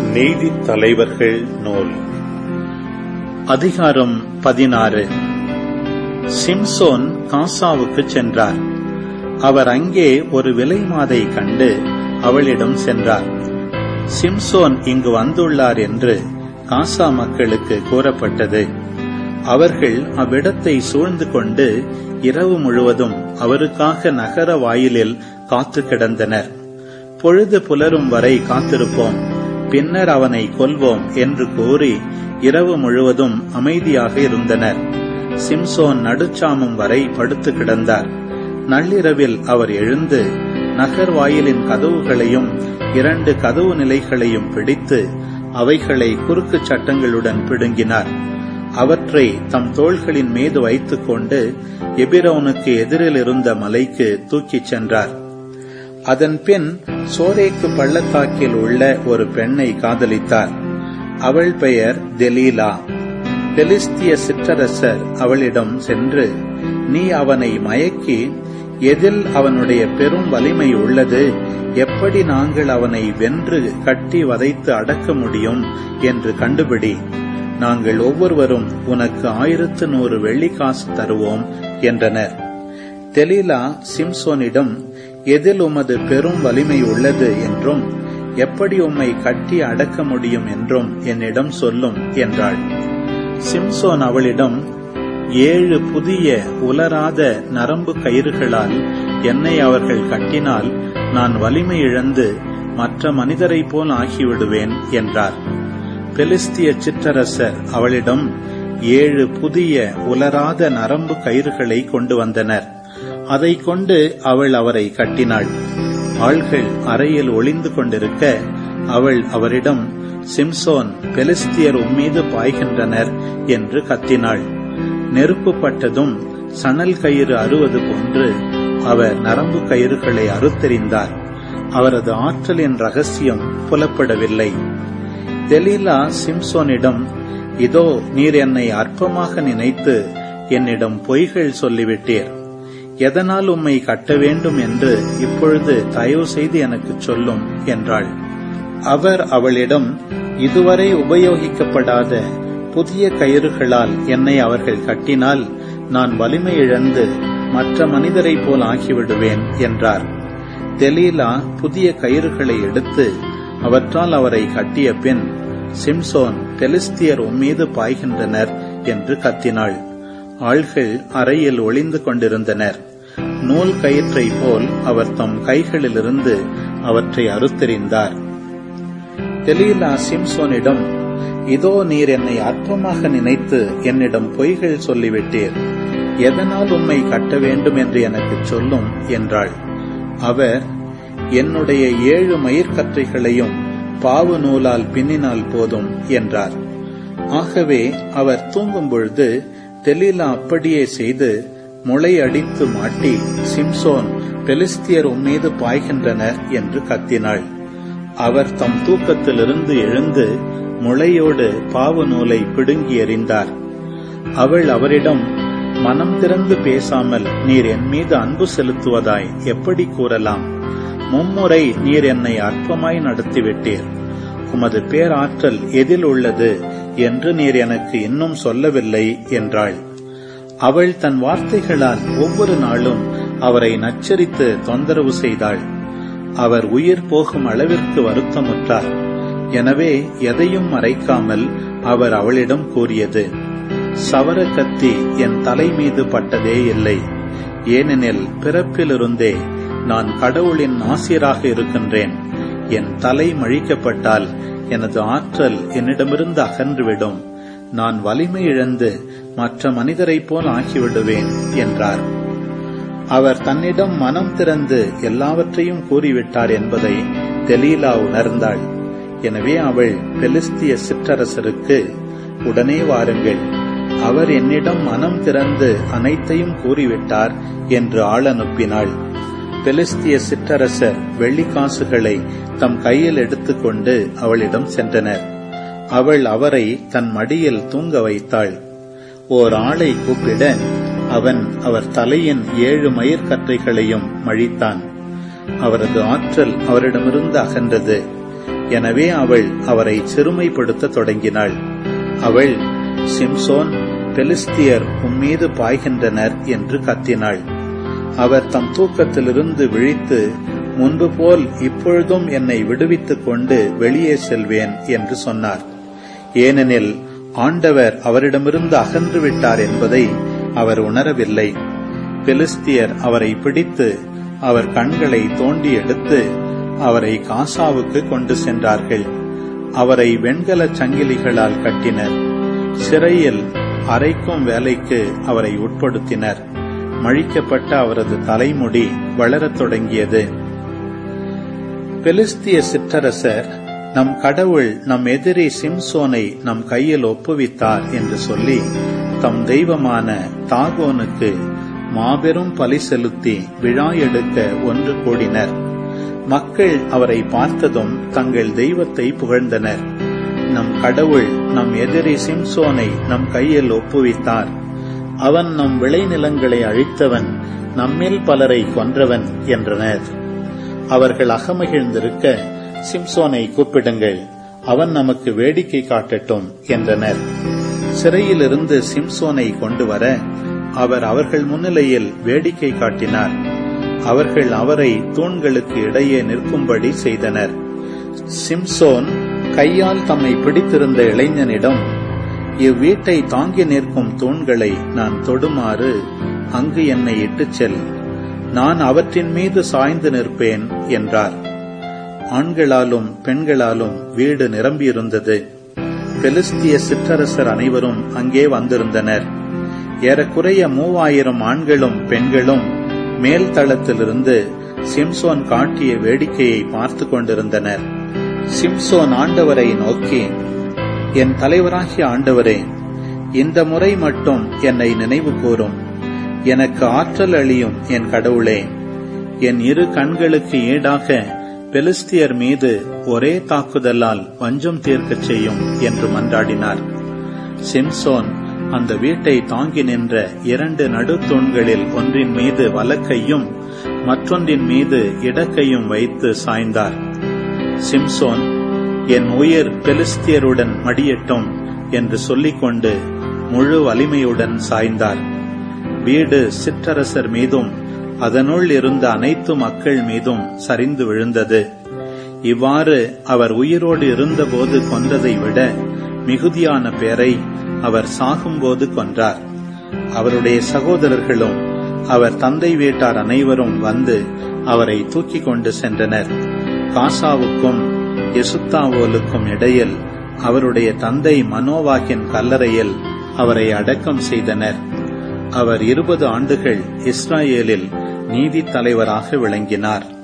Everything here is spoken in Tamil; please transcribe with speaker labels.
Speaker 1: நீதித் தலைவர்கள் நூல்
Speaker 2: அதிகாரம் பதினாறு சிம்சோன் காசாவுக்குச் சென்றார் அவர் அங்கே ஒரு விலைமாதை கண்டு அவளிடம் சென்றார் சிம்சோன் இங்கு வந்துள்ளார் என்று காசா மக்களுக்கு கூறப்பட்டது அவர்கள் அவ்விடத்தை சூழ்ந்து கொண்டு இரவு முழுவதும் அவருக்காக நகர வாயிலில் காத்து கிடந்தனர் பொழுது புலரும் வரை காத்திருப்போம் பின்னர் அவனை கொல்வோம் என்று கூறி இரவு முழுவதும் அமைதியாக இருந்தனர் சிம்சோன் நடுச்சாமம் வரை படுத்து கிடந்தார் நள்ளிரவில் அவர் எழுந்து நகர் வாயிலின் கதவுகளையும் இரண்டு கதவு நிலைகளையும் பிடித்து அவைகளை குறுக்கு சட்டங்களுடன் பிடுங்கினார் அவற்றை தம் தோள்களின் மீது வைத்துக் கொண்டு எபிரோனுக்கு எதிரில் இருந்த மலைக்கு தூக்கிச் சென்றார் அதன் பின் சோரேக்கு பள்ளத்தாக்கில் உள்ள ஒரு பெண்ணை காதலித்தார் அவள் பெயர் தெலீலா பெலிஸ்திய சிற்றரசர் அவளிடம் சென்று நீ அவனை மயக்கி எதில் அவனுடைய பெரும் வலிமை உள்ளது எப்படி நாங்கள் அவனை வென்று கட்டி வதைத்து அடக்க முடியும் என்று கண்டுபிடி நாங்கள் ஒவ்வொருவரும் உனக்கு ஆயிரத்து நூறு வெள்ளிக்காசு தருவோம் என்றனர் தெலீலா சிம்சோனிடம் எதில் உமது பெரும் வலிமை உள்ளது என்றும் எப்படி உம்மை கட்டி அடக்க முடியும் என்றும் என்னிடம் சொல்லும் என்றாள் சிம்சோன் அவளிடம் ஏழு புதிய உலராத நரம்பு கயிறுகளால் என்னை அவர்கள் கட்டினால் நான் வலிமை இழந்து மற்ற மனிதரைப் போல் ஆகிவிடுவேன் என்றார் பெலிஸ்திய சிற்றரசர் அவளிடம் ஏழு புதிய உலராத நரம்பு கயிறுகளை கொண்டு வந்தனர் அதை கொண்டு அவள் அவரை கட்டினாள் ஆள்கள் அறையில் ஒளிந்து கொண்டிருக்க அவள் அவரிடம் சிம்சோன் பெலிஸ்தியர் உம்மீது பாய்கின்றனர் என்று கத்தினாள் நெருப்பு பட்டதும் சணல் கயிறு அறுவது போன்று அவர் நரம்பு கயிறுகளை அறுத்தெறிந்தார் அவரது ஆற்றலின் ரகசியம் புலப்படவில்லை தெலீலா சிம்சோனிடம் இதோ நீர் என்னை அற்பமாக நினைத்து என்னிடம் பொய்கள் சொல்லிவிட்டீர் எதனால் உம்மை கட்ட வேண்டும் என்று இப்பொழுது தயவு செய்து எனக்கு சொல்லும் என்றாள் அவர் அவளிடம் இதுவரை உபயோகிக்கப்படாத புதிய கயிறுகளால் என்னை அவர்கள் கட்டினால் நான் வலிமை இழந்து மற்ற மனிதரைப் போல் ஆகிவிடுவேன் என்றார் தெலீலா புதிய கயிறுகளை எடுத்து அவற்றால் அவரை கட்டிய பின் சிம்சோன் பெலிஸ்தியர் உம்மீது பாய்கின்றனர் என்று கத்தினாள் ஆள்கள் அறையில் ஒளிந்து கொண்டிருந்தனர் நூல் கயிற்றை போல் அவர் தம் கைகளிலிருந்து அவற்றை அறுத்தெறிந்தார் தெலீலா சிம்சோனிடம் இதோ நீர் என்னை அற்பமாக நினைத்து என்னிடம் பொய்கள் சொல்லிவிட்டீர் எதனால் உம்மை கட்ட வேண்டும் என்று எனக்கு சொல்லும் என்றாள் அவர் என்னுடைய ஏழு மயிர்கற்றைகளையும் பாவு நூலால் பின்னினால் போதும் என்றார் ஆகவே அவர் தூங்கும் பொழுது தெலீலா அப்படியே செய்து முளை அடித்து மாட்டி சிம்சோன் பெலிஸ்தியர் உம்மீது பாய்கின்றனர் என்று கத்தினாள் அவர் தம் தூக்கத்திலிருந்து எழுந்து முளையோடு பாவு நூலை பிடுங்கி எறிந்தார் அவள் அவரிடம் மனம் திறந்து பேசாமல் நீர் என் மீது அன்பு செலுத்துவதாய் எப்படி கூறலாம் மும்முறை நீர் என்னை அற்பமாய் நடத்திவிட்டீர் உமது பேராற்றல் எதில் உள்ளது என்று நீர் எனக்கு இன்னும் சொல்லவில்லை என்றாள் அவள் தன் வார்த்தைகளால் ஒவ்வொரு நாளும் அவரை நச்சரித்து தொந்தரவு செய்தாள் அவர் உயிர் போகும் அளவிற்கு வருத்தமுற்றார் எனவே எதையும் மறைக்காமல் அவர் அவளிடம் கூறியது சவர கத்தி என் தலை மீது பட்டதே இல்லை ஏனெனில் பிறப்பிலிருந்தே நான் கடவுளின் ஆசிரியராக இருக்கின்றேன் என் தலை மழிக்கப்பட்டால் எனது ஆற்றல் என்னிடமிருந்து அகன்றுவிடும் நான் வலிமை இழந்து மற்ற மனிதரைப் போல் ஆகிவிடுவேன் என்றார் அவர் தன்னிடம் மனம் திறந்து எல்லாவற்றையும் கூறிவிட்டார் என்பதை தெலீலா உணர்ந்தாள் எனவே அவள் பெலிஸ்திய சிற்றரசருக்கு உடனே வாருங்கள் அவர் என்னிடம் மனம் திறந்து அனைத்தையும் கூறிவிட்டார் என்று ஆள் அனுப்பினாள் பெலிஸ்திய சிற்றரசர் வெள்ளிக்காசுகளை தம் கையில் எடுத்துக்கொண்டு அவளிடம் சென்றனர் அவள் அவரை தன் மடியில் தூங்க வைத்தாள் ஓர் ஆளை கூப்பிட அவன் அவர் தலையின் ஏழு மயிர்கற்றைகளையும் மழித்தான் அவரது ஆற்றல் அவரிடமிருந்து அகன்றது எனவே அவள் அவரை சிறுமைப்படுத்த தொடங்கினாள் அவள் சிம்சோன் பெலிஸ்தியர் உம்மீது பாய்கின்றனர் என்று கத்தினாள் அவர் தம் தூக்கத்திலிருந்து விழித்து முன்பு போல் இப்பொழுதும் என்னை விடுவித்துக் கொண்டு வெளியே செல்வேன் என்று சொன்னார் ஏனெனில் ஆண்டவர் அவரிடமிருந்து அகன்று விட்டார் என்பதை அவர் உணரவில்லை பெலிஸ்தியர் அவரை பிடித்து அவர் கண்களை தோண்டி எடுத்து அவரை காசாவுக்கு கொண்டு சென்றார்கள் அவரை வெண்கலச் சங்கிலிகளால் கட்டினர் சிறையில் அரைக்கும் வேலைக்கு அவரை உட்படுத்தினர் மழிக்கப்பட்ட அவரது தலைமுடி வளரத் தொடங்கியது பெலிஸ்திய சிற்றரசர் நம் கடவுள் நம் எதிரி சிம்சோனை நம் கையில் ஒப்புவித்தார் என்று சொல்லி தம் தெய்வமான தாகோனுக்கு மாபெரும் பலி செலுத்தி விழா எடுக்க ஒன்று கூடினர் மக்கள் அவரை பார்த்ததும் தங்கள் தெய்வத்தை புகழ்ந்தனர் நம் கடவுள் நம் எதிரி சிம்சோனை நம் கையில் ஒப்புவித்தார் அவன் நம் விளைநிலங்களை அழித்தவன் நம்மில் பலரை கொன்றவன் என்றனர் அவர்கள் அகமகிழ்ந்திருக்க சிம்சோனை கூப்பிடுங்கள் அவன் நமக்கு வேடிக்கை காட்டட்டும் என்றனர் சிறையிலிருந்து சிம்சோனை கொண்டு வர அவர் அவர்கள் முன்னிலையில் வேடிக்கை காட்டினார் அவர்கள் அவரை தூண்களுக்கு இடையே நிற்கும்படி செய்தனர் சிம்சோன் கையால் தம்மை பிடித்திருந்த இளைஞனிடம் இவ்வீட்டை தாங்கி நிற்கும் தூண்களை நான் தொடுமாறு அங்கு என்னை இட்டுச் செல் நான் அவற்றின் மீது சாய்ந்து நிற்பேன் என்றார் ஆண்களாலும் பெண்களாலும் வீடு நிரம்பியிருந்தது பெலிஸ்திய சிற்றரசர் அனைவரும் அங்கே வந்திருந்தனர் ஏறக்குறைய மூவாயிரம் ஆண்களும் பெண்களும் மேல் தளத்திலிருந்து சிம்சோன் காட்டிய வேடிக்கையை பார்த்து கொண்டிருந்தனர் சிம்சோன் ஆண்டவரை நோக்கி என் தலைவராகிய ஆண்டவரே இந்த முறை மட்டும் என்னை நினைவு கூறும் எனக்கு ஆற்றல் அளியும் என் கடவுளே என் இரு கண்களுக்கு ஈடாக பெலிஸ்தியர் மீது ஒரே தாக்குதலால் வஞ்சம் தீர்க்கச் செய்யும் என்று மன்றாடினார் சிம்சோன் அந்த வீட்டை தாங்கி நின்ற இரண்டு நடுத்தூண்களில் ஒன்றின் மீது வலக்கையும் மற்றொன்றின் மீது இடக்கையும் வைத்து சாய்ந்தார் சிம்சோன் என் உயிர் பெலிஸ்தியருடன் மடியட்டும் என்று சொல்லிக்கொண்டு முழு வலிமையுடன் சாய்ந்தார் வீடு சிற்றரசர் மீதும் அதனுள் இருந்த அனைத்து மக்கள் மீதும் சரிந்து விழுந்தது இவ்வாறு அவர் உயிரோடு இருந்தபோது கொன்றதை விட மிகுதியான பேரை அவர் சாகும்போது கொன்றார் அவருடைய சகோதரர்களும் அவர் தந்தை வீட்டார் அனைவரும் வந்து அவரை தூக்கிக் கொண்டு சென்றனர் காசாவுக்கும் எசுத்தாவோலுக்கும் இடையில் அவருடைய தந்தை மனோவாக்கின் கல்லறையில் அவரை அடக்கம் செய்தனர் அவர் இருபது ஆண்டுகள் இஸ்ராயேலில் நீதி தலைவராக விளங்கினார்